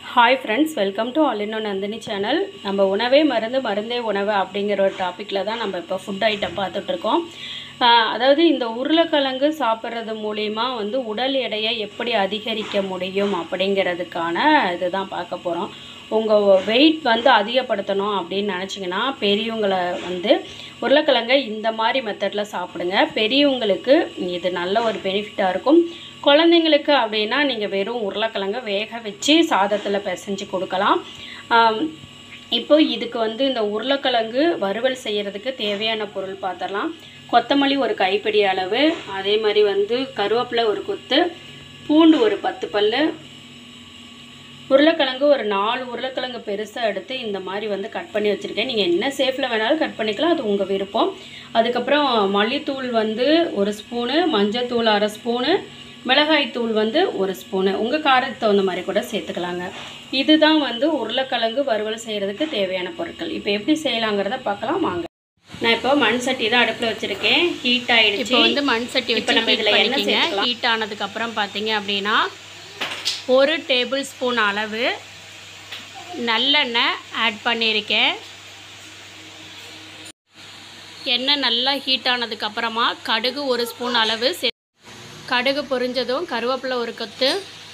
Hi friends welcome to all இன்னொன்று Nandini channel நம்ம உணவே மருந்து மருந்தே உணவு அப்படிங்கிற ஒரு டாப்பிக்கில் தான் நம்ம இப்போ ஃபுட் ஐட்டம் பார்த்துட்ருக்கோம் அதாவது இந்த உருளைக்கிழங்கு சாப்பிட்றது மூலிமா வந்து உடல் எடையை எப்படி அதிகரிக்க முடியும் அப்படிங்கிறதுக்கான இதுதான் பார்க்க போகிறோம் உங்கள் வெயிட் வந்து அதிகப்படுத்தணும் அப்படின்னு நினச்சிங்கன்னா பெரியவங்களை வந்து உருளைக்கிழங்கை இந்த மாதிரி மெத்தடில் சாப்பிடுங்க பெரியவங்களுக்கு இது நல்ல ஒரு பெனிஃபிட்டாக இருக்கும் குழந்தைங்களுக்கு அப்படின்னா நீங்கள் வெறும் உருளைக்கிழங்கை வேக வச்சு சாதத்தில் பிசைஞ்சு கொடுக்கலாம் ஆம், இப்போ இதுக்கு வந்து இந்த உருளைக்கிழங்கு வறுவல் செய்கிறதுக்கு தேவையான பொருள் பார்த்துடலாம் கொத்தமல்லி ஒரு கைப்பிடி அளவு அதே மாதிரி வந்து கருவேப்பிலை ஒரு கொத்து பூண்டு ஒரு பத்து பல்லு உருளைக்கிழங்கு ஒரு நாலு உருளைக்கிழங்கு பெருசாக எடுத்து இந்த மாதிரி வந்து கட் பண்ணி வச்சுருக்கேன் நீங்கள் என்ன சேஃபில் வேணாலும் கட் பண்ணிக்கலாம் அது உங்கள் விருப்பம் அதுக்கப்புறம் மல்லித்தூள் வந்து ஒரு ஸ்பூனு மஞ்சத்தூள் அரை ஸ்பூனு மிளகாய்த்தூள் வந்து ஒரு ஸ்பூனு உங்கள் காரத்துக்கு தகுந்த மாதிரி கூட சேர்த்துக்கலாங்க இதுதான் வந்து உருளைக்கிழங்கு வறுவல் செய்கிறதுக்கு தேவையான பொருட்கள் இப்போ எப்படி செய்யலாங்கிறத பார்க்கலாம் வாங்க நான் இப்போ மண் சட்டி தான் அடுப்பில் வச்சுருக்கேன் ஹீட் ஆகிடுச்சு இப்போ வந்து மண் சட்டி இப்போ வச்சு நம்ம ஹீட் இதில் எண்ணெய் பண்ணிக்கங்க சேர்த்துக்கலாம். ஹீட் ஆனதுக்கப்புறம் பார்த்தீங்க அப்படின்னா ஒரு டேபிள் ஸ்பூன் அளவு நல்லெண்ணெய் ஆட் பண்ணியிருக்கேன் எண்ணெய் நல்லா ஹீட் ஆனதுக்கப்புறமா கடுகு ஒரு ஸ்பூன் அளவு சே கடுகு பொரிஞ்சதும் கருவேப்பிலை ஒரு கொத்து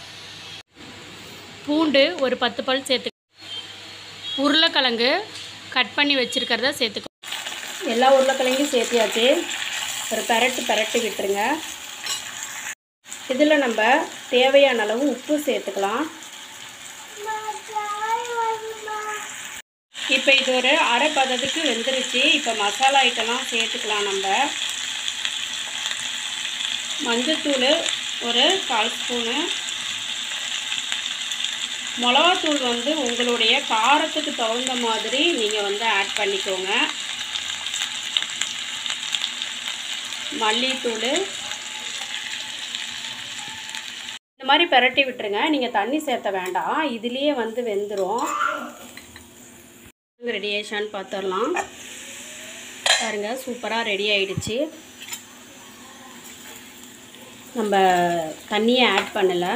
பூண்டு ஒரு பத்து பல் சேர்த்து உருளைக்கிழங்கு கட் பண்ணி வச்சுருக்கிறத சேர்த்துக்கோ எல்லா உருளைக்கிழங்கையும் சேர்த்தியாச்சு ஒரு பெரட்டு பெரட்டு விட்டுருங்க இதில் நம்ம தேவையான அளவு உப்பு சேர்த்துக்கலாம் இப்போ இது ஒரு அரை பதத்துக்கு வெந்துருச்சு இப்போ மசாலா ஐட்டம்லாம் சேர்த்துக்கலாம் நம்ம மஞ்சத்தூள் ஒரு கால் ஸ்பூனு மிளகாத்தூள் வந்து உங்களுடைய காரத்துக்கு தகுந்த மாதிரி நீங்கள் வந்து ஆட் பண்ணிக்கோங்க மல்லித்தூள் இந்த மாதிரி பெரட்டி விட்டுருங்க நீங்கள் தண்ணி சேர்த்த வேண்டாம் இதுலேயே வந்து வெந்துடும் ரெடி ஆயிடுச்சான்னு பார்த்துடலாம் பாருங்க சூப்பராக ரெடி ஆயிடுச்சு நம்ம தண்ணியை ஆட் பண்ணலை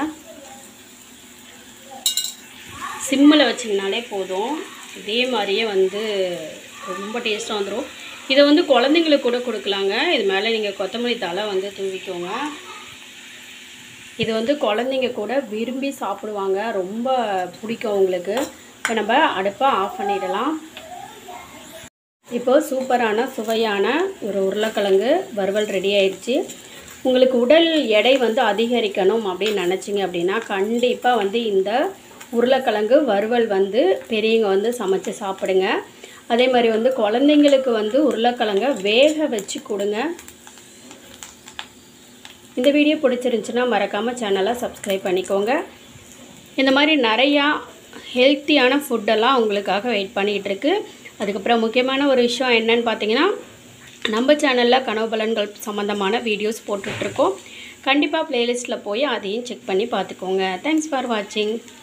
சிம்மில் வச்சிங்கனாலே போதும் இதே மாதிரியே வந்து ரொம்ப டேஸ்ட்டாக வந்துடும் இதை வந்து குழந்தைங்களுக்கு கூட கொடுக்கலாங்க இது மேலே நீங்கள் கொத்தமல்லி தலை வந்து தூவிக்கோங்க இது வந்து குழந்தைங்க கூட விரும்பி சாப்பிடுவாங்க ரொம்ப பிடிக்கும் அவங்களுக்கு இப்போ நம்ம அடுப்பை ஆஃப் பண்ணிடலாம் இப்போ சூப்பரான சுவையான ஒரு உருளைக்கிழங்கு வறுவல் ரெடி ஆயிடுச்சு உங்களுக்கு உடல் எடை வந்து அதிகரிக்கணும் அப்படின்னு நினச்சிங்க அப்படின்னா கண்டிப்பாக வந்து இந்த உருளைக்கிழங்கு வறுவல் வந்து பெரியவங்க வந்து சமைச்சு சாப்பிடுங்க அதே மாதிரி வந்து குழந்தைங்களுக்கு வந்து உருளைக்கிழங்க வேக வச்சு கொடுங்க இந்த வீடியோ பிடிச்சிருந்துச்சுன்னா மறக்காமல் சேனலை சப்ஸ்கிரைப் பண்ணிக்கோங்க இந்த மாதிரி நிறையா ஹெல்த்தியான ஃபுட்டெல்லாம் உங்களுக்காக வெயிட் பண்ணிகிட்டு இருக்கு அதுக்கப்புறம் முக்கியமான ஒரு விஷயம் என்னன்னு பார்த்தீங்கன்னா நம்ம சேனலில் கனவு பலன்கள் சம்மந்தமான வீடியோஸ் போட்டுட்ருக்கோம் கண்டிப்பாக ப்ளேலிஸ்ட்டில் போய் அதையும் செக் பண்ணி பார்த்துக்கோங்க தேங்க்ஸ் ஃபார் வாட்சிங்